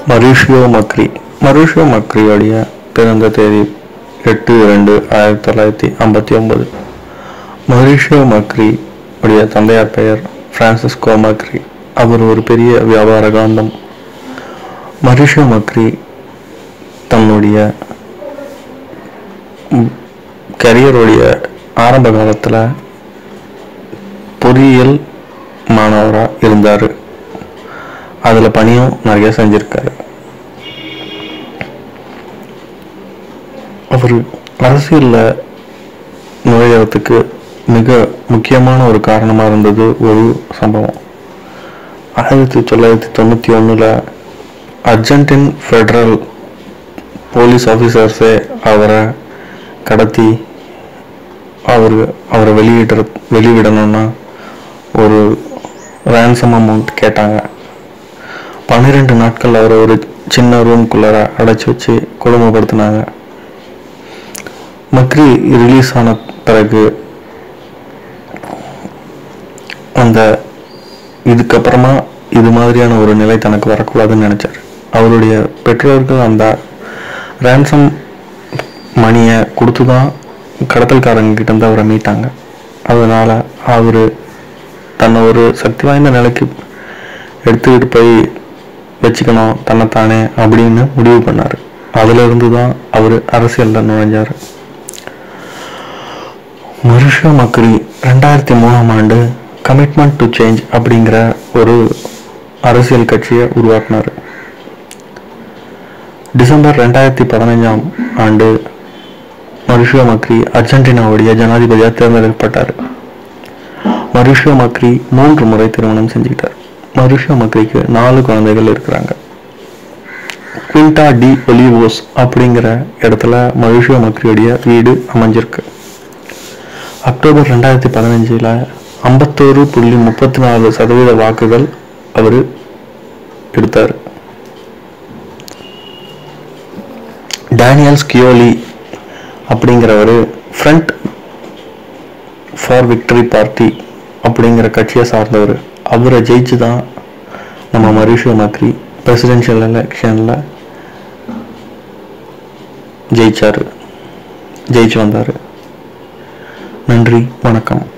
Mauricio மக்ரி Mauricio மக்ரியோடைய பிறந்த தேதி எட்டு ரெண்டு ஆயிரத்தி தொள்ளாயிரத்தி ஐம்பத்தி ஒன்பது மரிஷியோ மக்ரி உடைய தந்தையார் பெயர் பிரான்சிஸ்கோ மக்ரி அவர் ஒரு பெரிய வியாபார காந்தம் மரிஷியோ மக்ரி தன்னுடைய கரியருடைய ஆரம்ப காலத்தில் பொறியியல் மாணவராக இருந்தார் அதில் பணியும் நிறைய செஞ்சுருக்காரு அவர் அரசியலில் நுழையறதுக்கு மிக முக்கியமான ஒரு காரணமாக இருந்தது ஒரு சம்பவம் ஆயிரத்தி தொள்ளாயிரத்தி தொண்ணூற்றி ஒன்றில் அர்ஜென்டின் ஃபெடரல் போலீஸ் ஆஃபீஸர்ஸே அவரை கடத்தி அவர் அவரை வெளியிடுற வெளிவிடணும்னா ஒரு ரேன்சம் அமௌண்ட் கேட்டாங்க பன்னிரெண்டு நாட்கள் அவரை ஒரு சின்ன ரூம்குள்ளார அடைச்சி வச்சு கொடுமைப்படுத்தினாங்க மக்ரி ரிலீஸ் ஆன பிறகு அந்த இதுக்கப்புறமா இது மாதிரியான ஒரு நிலை தனக்கு வரக்கூடாதுன்னு நினைச்சார் அவருடைய பெற்றோர்கள் அந்த ரேன்சம் மணியை கொடுத்து தான் கடத்தல்காரங்க கிட்ட இருந்து அவரை மீட்டாங்க அதனால அவர் தன்னை ஒரு சக்தி வாய்ந்த நிலைக்கு எடுத்துக்கிட்டு போய் வச்சுக்கணும் தன்னைத்தானே அப்படின்னு முடிவு பண்ணார் அதுல இருந்து தான் அவர் அரசியலில் நுழைஞ்சார் மருஷா மக்ரி ரெண்டாயிரத்தி மூணாம் ஆண்டு கமிட்மெண்ட் டு சேஞ்ச் அப்படிங்கிற ஒரு அரசியல் கட்சியை உருவாக்கினார் டிசம்பர் ரெண்டாயிரத்தி பதினஞ்சாம் ஆண்டு மருஷியோ மக்ரி அர்ஜென்டினாவுடைய ஜனாதிபதியாக தேர்ந்தெடுக்கப்பட்டார் மருஷியோ மக்ரி மூன்று முறை திருமணம் செஞ்சுக்கிட்டார் மருஷியோ மக்ரிக்கு நாலு குழந்தைகள் இருக்கிறாங்க குவிண்டா டி ஒலிவோஸ் அப்படிங்கிற இடத்துல மருஷியோ மக்ரியுடைய வீடு அமைஞ்சிருக்கு அக்டோபர் ரெண்டாயிரத்தி பதினஞ்சில் ஐம்பத்தோரு புள்ளி முப்பத்தி நாலு சதவீத வாக்குகள் அவர் எடுத்தார் டேனியல் ஸ்கியோலி அப்படிங்கிறவர் ஃப்ரண்ட் ஃபார் விக்டரி பார்ட்டி அப்படிங்கிற கட்சியை சார்ந்தவர் அவரை ஜெயிச்சு தான் நம்ம மரிஷியோ மக்ரி பிரசிடென்ஷியல் எலெக்ஷனில் ஜெயிச்சார் ஜெயிச்சு வந்தார் நன்றி வணக்கம்